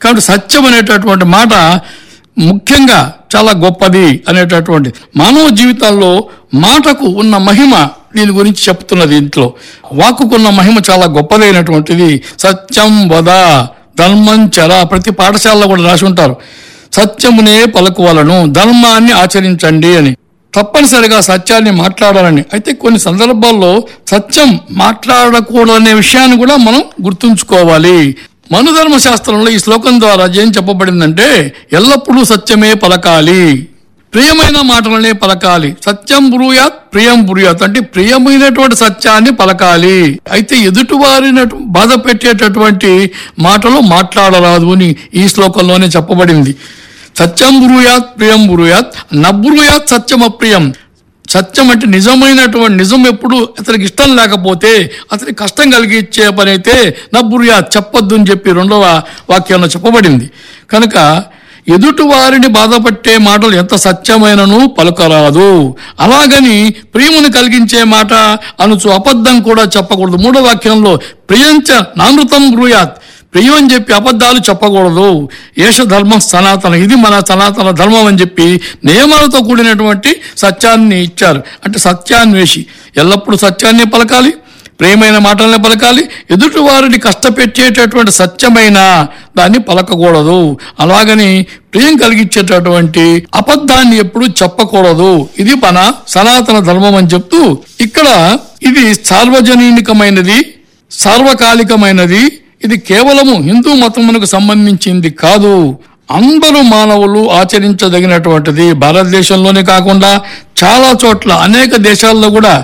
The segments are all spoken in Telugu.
కాబట్టి సత్యం అనేటటువంటి మాట ముఖ్యంగా చాలా గొప్పది అనేటటువంటి మానవ జీవితాల్లో మాటకు ఉన్న మహిమ దీని గురించి చెప్తున్నది ఇంట్లో వాక్కుకున్న మహిమ చాలా గొప్పదైనటువంటిది సత్యం వద ధర్మం చర ప్రతి పాఠశాలలో కూడా రాసి ఉంటారు సత్యమునే పలుకువలను ధర్మాన్ని ఆచరించండి అని తప్పనిసరిగా సత్యాన్ని మాట్లాడాలని అయితే కొన్ని సందర్భాల్లో సత్యం మాట్లాడకూడదనే విషయాన్ని కూడా మనం గుర్తుంచుకోవాలి మనుధర్మ శాస్త్రంలో ఈ శ్లోకం ద్వారా ఏం చెప్పబడిందంటే ఎల్లప్పుడూ సత్యమే పలకాలి ప్రియమైన మాటలనే పలకాలి సత్యం బ్రూయాత్ ప్రియం బ్రూయాత్ అంటే ప్రియమైనటువంటి సత్యాన్ని పలకాలి అయితే ఎదుటివారిని బాధ పెట్టేటటువంటి మాటలు మాట్లాడరాదు అని ఈ శ్లోకంలోనే చెప్పబడింది సత్యం బ్రూయాత్ ప్రియం బ్రూయాత్ నబ్రూయాత్ సత్యం అప్రియం సత్యం అంటే నిజమైనటువంటి నిజం ఎప్పుడు అతనికి ఇష్టం లేకపోతే అతనికి కష్టం కలిగించే పని అయితే నబ్బురియా చెప్పొద్దు అని చెప్పి రెండవ వాక్యంలో చెప్పబడింది కనుక ఎదుటి వారిని బాధపట్టే మాటలు ఎంత సత్యమైనను పలుకరాదు అలాగని ప్రియమును కలిగించే మాట అనుచు అబద్ధం కూడా చెప్పకూడదు మూడో వాక్యంలో ప్రియంచ నామృతం బ్రూయాత్ ప్రియం అని చెప్పి అబద్ధాలు చెప్పకూడదు ఏష ధర్మం సనాతన ఇది మన సనాతన ధర్మం అని చెప్పి నియమాలతో కూడినటువంటి సత్యాన్ని ఇచ్చారు అంటే సత్యాన్వేషి ఎల్లప్పుడూ సత్యాన్ని పలకాలి ప్రేమైన మాటల్ని పలకాలి ఎదుటి వారిని కష్టపెట్టేటటువంటి సత్యమైన దాన్ని పలకకూడదు అలాగని ప్రియం కలిగించేటటువంటి అబద్ధాన్ని ఎప్పుడు చెప్పకూడదు ఇది మన సనాతన ధర్మం అని చెప్తూ ఇక్కడ ఇది సార్వజనీనికమైనది సార్వకాలికమైనది ఇది కేవలము హిందూ మతమునకు సంబంధించింది కాదు అందరూ మానవులు ఆచరించదగినటువంటిది భారతదేశంలోనే కాకుండా చాలా చోట్ల అనేక దేశాల్లో కూడా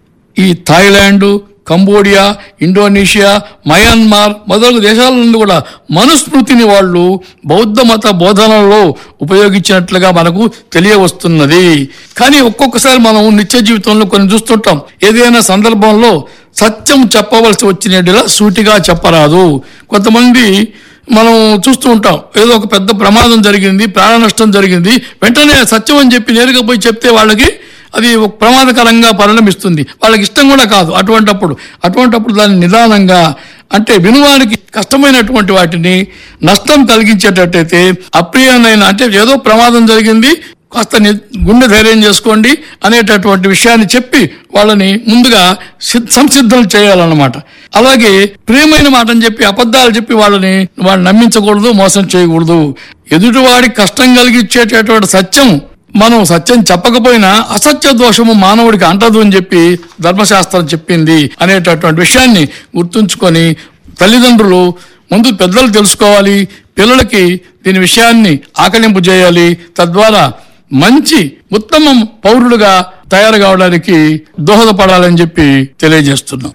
ఈ థాయిలాండ్ కంబోడియా ఇండోనేషియా మయన్మార్ మొదలగు దేశాల నుండి కూడా మనుస్మృతిని వాళ్ళు బౌద్ధ మత బోధనలో ఉపయోగించినట్లుగా మనకు తెలియవస్తున్నది కానీ ఒక్కొక్కసారి మనం నిత్య జీవితంలో కొన్ని చూస్తుంటాం ఏదైనా సందర్భంలో సత్యం చెప్పవలసి వచ్చినట్టుగా సూటిగా చెప్పరాదు కొంతమంది మనం చూస్తూ ఉంటాం ఏదో ఒక పెద్ద ప్రమాదం జరిగింది ప్రాణ నష్టం జరిగింది వెంటనే సత్యం అని చెప్పి నేరుగా పోయి చెప్తే వాళ్ళకి అది ఒక ప్రమాదకరంగా పరిణమిస్తుంది వాళ్ళకి ఇష్టం కూడా కాదు అటువంటప్పుడు అటువంటప్పుడు దాన్ని నిదానంగా అంటే వినువానికి కష్టమైనటువంటి వాటిని నష్టం కలిగించేటట్టయితే అప్రియమైన అంటే ఏదో ప్రమాదం జరిగింది కాస్త ని- గుండె ధైర్యం చేసుకోండి అనేటటువంటి విషయాన్ని చెప్పి వాళ్ళని ముందుగా సిద్- సంసిద్ధం చేయాలన్నమాట అలాగే ప్రియమైన మాట అని చెప్పి అబద్ధాలు చెప్పి వాళ్ళని వాళ్ళని నమ్మించకూడదు మోసం చేయకూడదు ఎదుటివాడికి కష్టం కలిగించేటటువంటి సత్యం మనం సత్యం చెప్పకపోయినా అసత్య దోషము మానవుడికి అంటదు అని చెప్పి ధర్మశాస్త్రం చెప్పింది అనేటటువంటి విషయాన్ని గుర్తుంచుకొని తల్లిదండ్రులు ముందు పెద్దలు తెలుసుకోవాలి పిల్లలకి దీని విషయాన్ని ఆకలింపు చేయాలి తద్వారా మంచి ఉత్తమ పౌరుడుగా తయారు కావడానికి దోహదపడాలని చెప్పి తెలియజేస్తున్నాం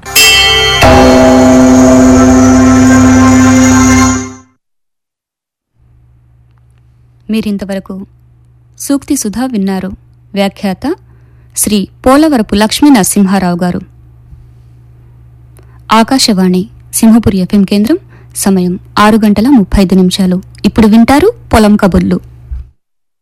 మీరింతవరకు సూక్తి సుధా విన్నారు వ్యాఖ్యాత శ్రీ పోలవరపు లక్ష్మీ నరసింహారావు గారు ఆకాశవాణి సింహపురి ఎఫ్ఎం కేంద్రం సమయం ఆరు గంటల ముప్పై ఐదు నిమిషాలు ఇప్పుడు వింటారు పొలం కబుర్లు